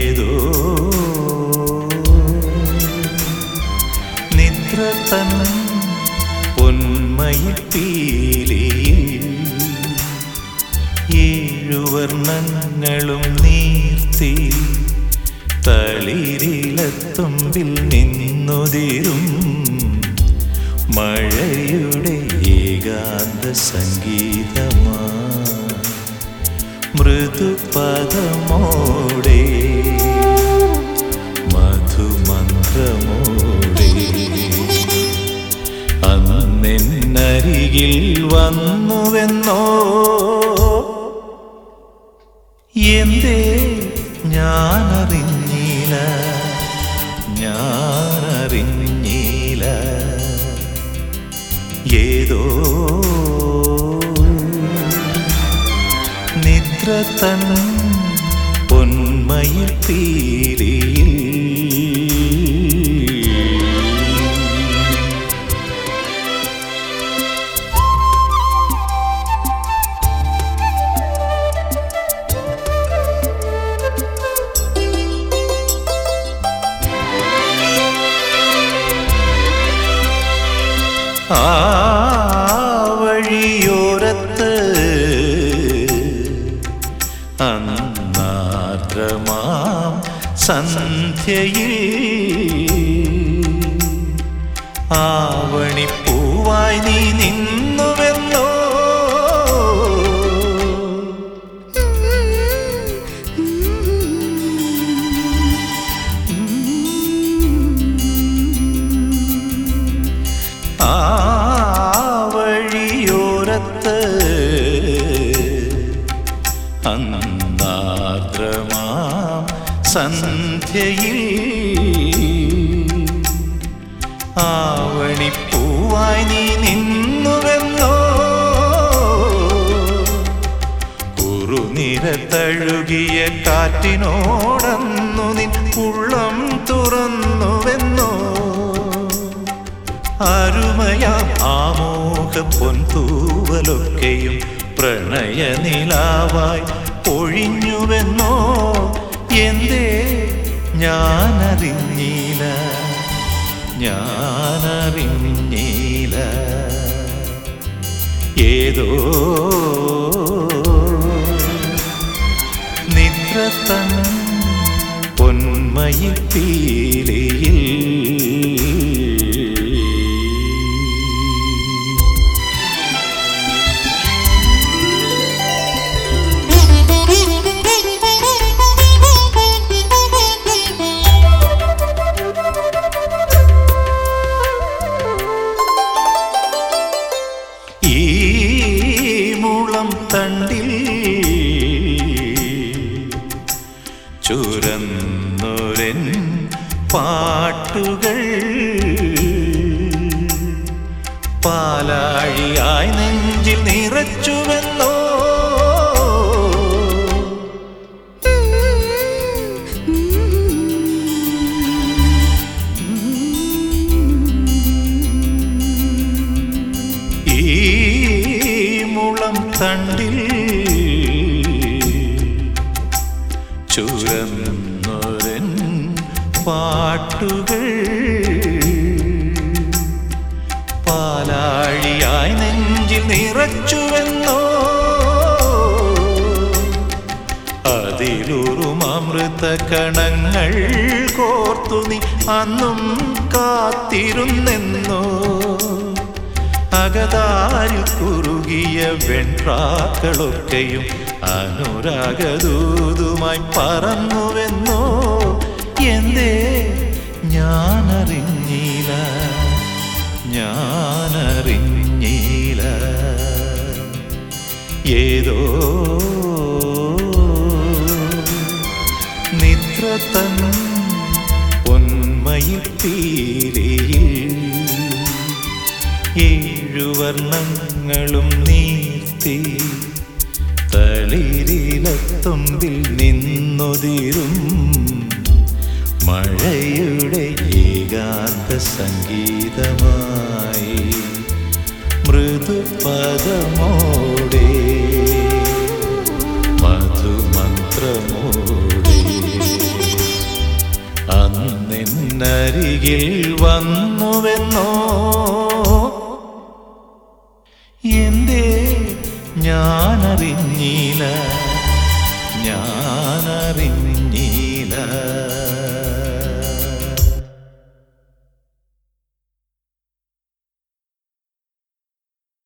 ഏതോ നിദ്ര തൻ പൊന്മയിപ്പീലിയിൽ ഏഴുവർണ്ണങ്ങളും നീർത്തി തളിരിലത്തുമ്പിൽ നിന്നുതിരും മഴയുടെ ഏകാന്ത സംഗീതമാ മൃദുപദമോടെ മധുമന്ത്രമോടെ അന്നെന്നരികിൽ വന്നുവെന്നോ എന്തേ ഞാനറിഞ്ഞില്ല ഞാനറിഞ്ഞില്ല ഏതോ നിദ്ര തൻ പൊന്മയിൽ ആ വഴിയോരത്ത് അന്നാർദ്രമാം സന്ധ്യയിൽ ആവണിപ്പൂവായി നീ നിന്നുവെന്നോ ആ വഴിയോരത്ത് അന്നാർദ്രമാം സന്ധ്യയിൽ ആവണിപ്പൂവായി നീ നിന്നുവെന്നോ കുറുനിര തഴുകിയ കാറ്റിനോടന്നു നിൻ ഉള്ളം തുറന്നുവെന്നോ അരുമയാം ആമോഹ പൊൻതൂവലൊക്കെയും പ്രണയനിലാവായി ഒഴിഞ്ഞുവെന്നോ എന്തേ ഞാനറിഞ്ഞില്ല ഞാനറിഞ്ഞില്ല ഏതോ നിദ്ര തൻ പൊന്മയിൽ ഈ മുളം തണ്ടിൽ ചുരന്നൊരൻ പാട്ടുകൾ പാലാഴിയായി നെഞ്ചിൽ നിറച്ചുവെന്നോ ഈ മുളം തണ്ടിൽ ചുരന്നൊരൻ പാട്ടുകൾ പാലാഴിയായി നെഞ്ചിൽ നിറച്ചുവെന്നോ അതിലുറും അമൃത കണങ്ങൾ കോർത്തു നീ അന്നും കാത്തിരുന്നെന്നോ അകതാരിൽ കുറുകിയ വെൺട്രാക്കളൊക്കെയും അനുരാഗദൂതുമായി പറന്നുവെന്നോ എന്തേ ഞാനറിഞ്ഞില്ല ഞാനറിഞ്ഞില്ല ഏതോ നിദ്ര തൻ പൊന്മയിൽ ഏഴുവർണ്ണങ്ങളും നീർത്തി തളിരിലത്തുമ്പിൽ നിന്നൊതിരും മഴയുടെ ഏകാന്ത സംഗീതമായി മൃദുപദമോടെ മധുമന്ത്രമോടെ എന്നരികിൽ വന്നുവെന്നോ എന്തേ ഞാനറിഞ്ഞില്ല ഞാനറിഞ്ഞില്ല